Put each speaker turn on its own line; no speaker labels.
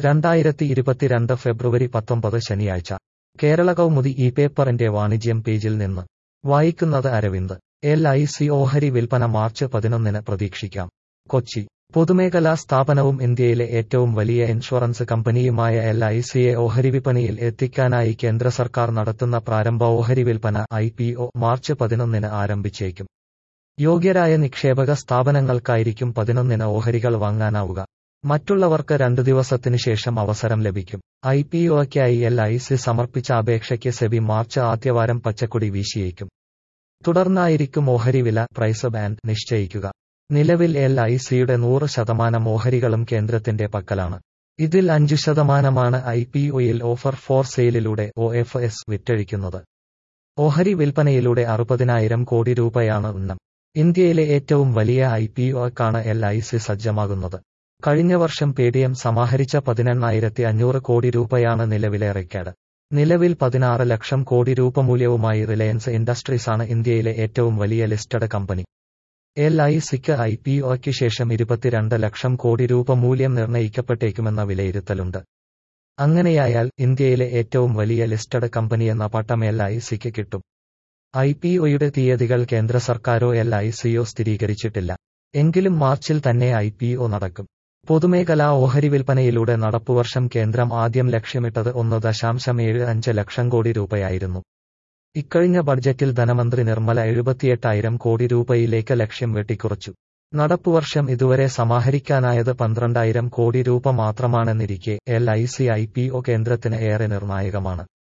രണ്ടായിരത്തി ഇരുപത്തിരണ്ട് ഫെബ്രുവരി പത്തൊമ്പത് ശനിയാഴ്ച കേരള കൗമുദി ഈ പേപ്പറിന്റെ വാണിജ്യം പേജിൽ നിന്ന് വായിക്കുന്നത് അരവിന്ദ് എൽ ഐ സി ഓഹരി വിൽപ്പന മാർച്ച് പതിനൊന്നിന് പ്രതീക്ഷിക്കാം കൊച്ചി പൊതുമേഖലാ സ്ഥാപനവും ഇന്ത്യയിലെ ഏറ്റവും വലിയ ഇൻഷുറൻസ് കമ്പനിയുമായ എൽ ഐ സിയെ ഓഹരി വിപണിയിൽ എത്തിക്കാനായി കേന്ദ്ര സർക്കാർ നടത്തുന്ന പ്രാരംഭ ഓഹരി വിൽപ്പന ഐ പി ഒ മാർച്ച് പതിനൊന്നിന് ആരംഭിച്ചേക്കും യോഗ്യരായ നിക്ഷേപക സ്ഥാപനങ്ങൾക്കായിരിക്കും പതിനൊന്നിന് ഓഹരികൾ വാങ്ങാനാവുക മറ്റുള്ളവർക്ക് രണ്ടു ദിവസത്തിനു ശേഷം അവസരം ലഭിക്കും ഐ പി ഒയ്ക്കായി എൽ ഐ സി സമർപ്പിച്ച അപേക്ഷയ്ക്ക് സെബി മാർച്ച് ആദ്യവാരം പച്ചക്കൊടി വീശിയേക്കും തുടർന്നായിരിക്കും ഓഹരി വില പ്രൈസ് ബാൻഡ് നിശ്ചയിക്കുക നിലവിൽ എൽ ഐ സിയുടെ നൂറ് ശതമാനം ഓഹരികളും കേന്ദ്രത്തിന്റെ പക്കലാണ് ഇതിൽ അഞ്ചു ശതമാനമാണ് ഐ പി ഒയിൽ ഓഫർ ഫോർ സെയിലിലൂടെ ഒ എഫ് എസ് വിറ്റഴിക്കുന്നത് ഓഹരി വിൽപ്പനയിലൂടെ അറുപതിനായിരം കോടി രൂപയാണ് ഉന്നം ഇന്ത്യയിലെ ഏറ്റവും വലിയ ഐ പി ഒക്കാണ് എൽ ഐ സി സജ്ജമാകുന്നത് കഴിഞ്ഞ വർഷം പേടിഎം സമാഹരിച്ച പതിനെണ്ണായിരത്തി അഞ്ഞൂറ് കോടി രൂപയാണ് നിലവിലെ റെക്കോർഡ് നിലവിൽ പതിനാറ് ലക്ഷം കോടി രൂപ മൂല്യവുമായി റിലയൻസ് ഇൻഡസ്ട്രീസാണ് ഇന്ത്യയിലെ ഏറ്റവും വലിയ ലിസ്റ്റഡ് കമ്പനി എൽ ഐ സിക്ക് ഐ പി ഒയ്ക്ക് ശേഷം ഇരുപത്തിരണ്ട് ലക്ഷം കോടി രൂപ മൂല്യം നിർണ്ണയിക്കപ്പെട്ടേക്കുമെന്ന വിലയിരുത്തലുണ്ട് അങ്ങനെയായാൽ ഇന്ത്യയിലെ ഏറ്റവും വലിയ ലിസ്റ്റഡ് കമ്പനിയെന്ന പട്ടം എൽ ഐ സിക്ക് കിട്ടും ഐ പി ഒയുടെ തീയതികൾ കേന്ദ്ര സർക്കാരോ എൽ ഐ സിയോ സ്ഥിരീകരിച്ചിട്ടില്ല എങ്കിലും മാർച്ചിൽ തന്നെ ഐ പി ഒ നടക്കും പൊതുമേഖലാ ഓഹരി വിൽപ്പനയിലൂടെ നടപ്പുവർഷം കേന്ദ്രം ആദ്യം ലക്ഷ്യമിട്ടത് ഒന്ന് ദശാംശം ഏഴ് അഞ്ച് ലക്ഷം കോടി രൂപയായിരുന്നു ഇക്കഴിഞ്ഞ ബഡ്ജറ്റിൽ ധനമന്ത്രി നിർമ്മല എഴുപത്തിയെട്ടായിരം കോടി രൂപയിലേക്ക് ലക്ഷ്യം വെട്ടിക്കുറച്ചു നടപ്പുവർഷം ഇതുവരെ സമാഹരിക്കാനായത് പന്ത്രണ്ടായിരം കോടി രൂപ മാത്രമാണെന്നിരിക്കെ L I C I P O കേന്ദ്രത്തിന് ഏറെ നിർണായകമാണ്